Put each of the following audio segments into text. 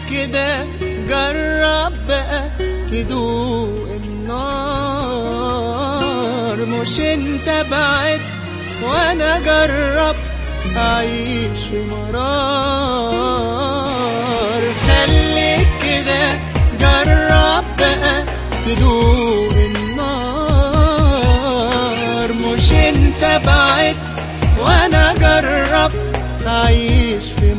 كده جرب بقى تدوق النار مش انت بعد وانا جرب اعيش في مرار خليك كده جرب بقى تدوق النار مش انت بعد وانا جرب اعيش في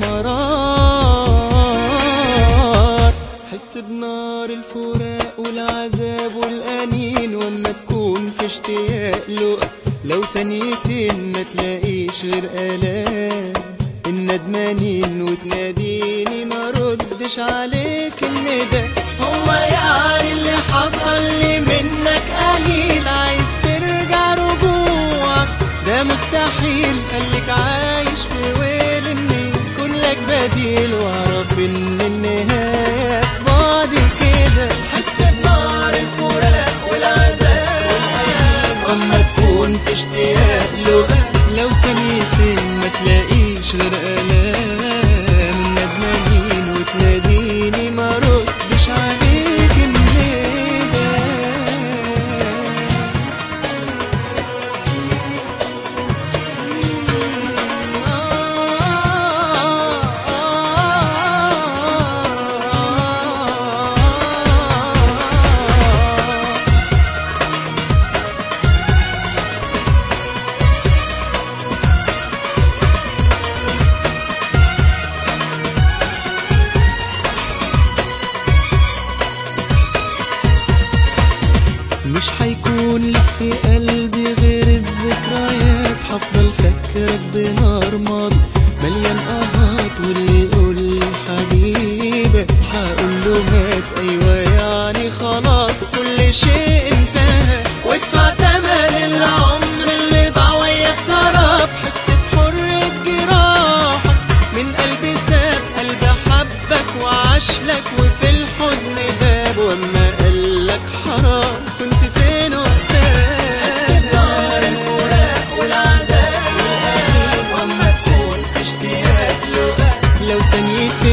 مرار حس بنار الفراق والعذاب والانين واما تكون في اشتياق لقى لو ثانيتين ما تلاقيش غير الام الندمانين وتناديني ما ردش عليك الندى هو يعني اللي حصل لي منك قليل عايز ترجع رجوعك ده مستحيل خليك عايش في ويل ان يكون لك بديل واعرف ان النهاية في بعدي كده حس بنار الفراق والعذاب والألم اما تكون في اشتياق له لو ثانيتين ما تلاقيش غير الام الندمانين وتناديني ما ردش عليك الندى مش حيكون لك في قلبي غير الذكريات حفضل فكرك بنار ماضي مليان قهات واللي يقول لي حبيبي حقول له مات ايوه يعني خلاص كل شيء انتهى وادفع تمن العمر اللي ضاع ويا سراب حس بحرية جراحك من قلبي ساب قلبي حبك وعاش لك وفي الحزن داب واما قالك حرام كنت فين وقتها حس بنار الفراق والعذاب والألم واما تكون في اشتياق له لو ثانيتين